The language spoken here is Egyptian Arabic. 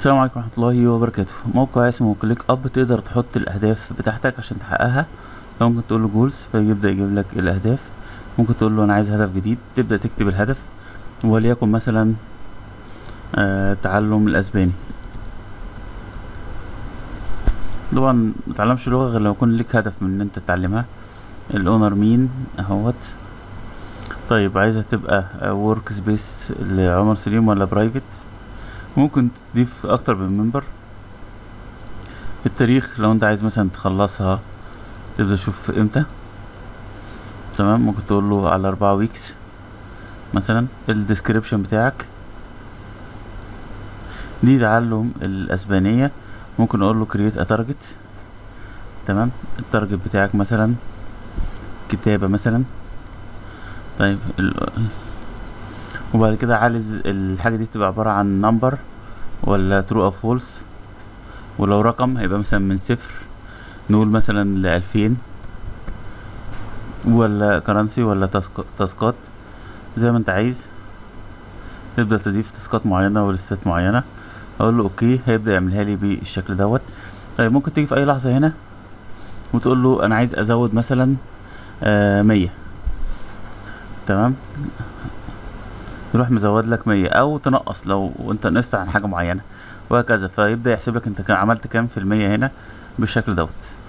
السلام عليكم ورحمة الله وبركاته موقع اسمه كليك اب تقدر تحط الاهداف بتاعتك عشان تحققها فممكن تقول له جولز فيبدأ يجيب لك الاهداف ممكن تقول له انا عايز هدف جديد تبدأ تكتب الهدف وليكن مثلا آه تعلم الاسباني طبعا متعلمش لغة غير لما يكون ليك هدف من ان انت تتعلمها الاونر مين اهوت طيب عايزها تبقى ورك سبيس لعمر سليم ولا برايفت ممكن تضيف اكتر من ممبر التاريخ لو انت عايز مثلا تخلصها تبدأ تشوف امتى تمام ممكن تقول له على اربعة ويكس مثلا الديسكريبشن بتاعك دي تعلم الاسبانية ممكن اقول له create a target تمام التارجت بتاعك مثلا كتابة مثلا طيب ال... وبعد كده عايز الحاجة دي تبقى عبارة عن نمبر ولا true او false ولو رقم هيبقى مثلا من صفر نقول مثلا لألفين ولا كرنسي ولا تاسك- تاسكات زي ما انت عايز تبدأ تضيف تاسكات معينة ولستات معينة اقول له اوكي هيبدأ يعملها لي بالشكل دوت طيب ممكن تيجي في اي لحظة هنا وتقول له انا عايز ازود مثلا آه مية تمام يروح مزود لك مية او تنقص لو انت نقصت عن حاجة معينة وهكذا فيبدأ يحسب لك انت كان عملت كام في المية هنا بالشكل دوت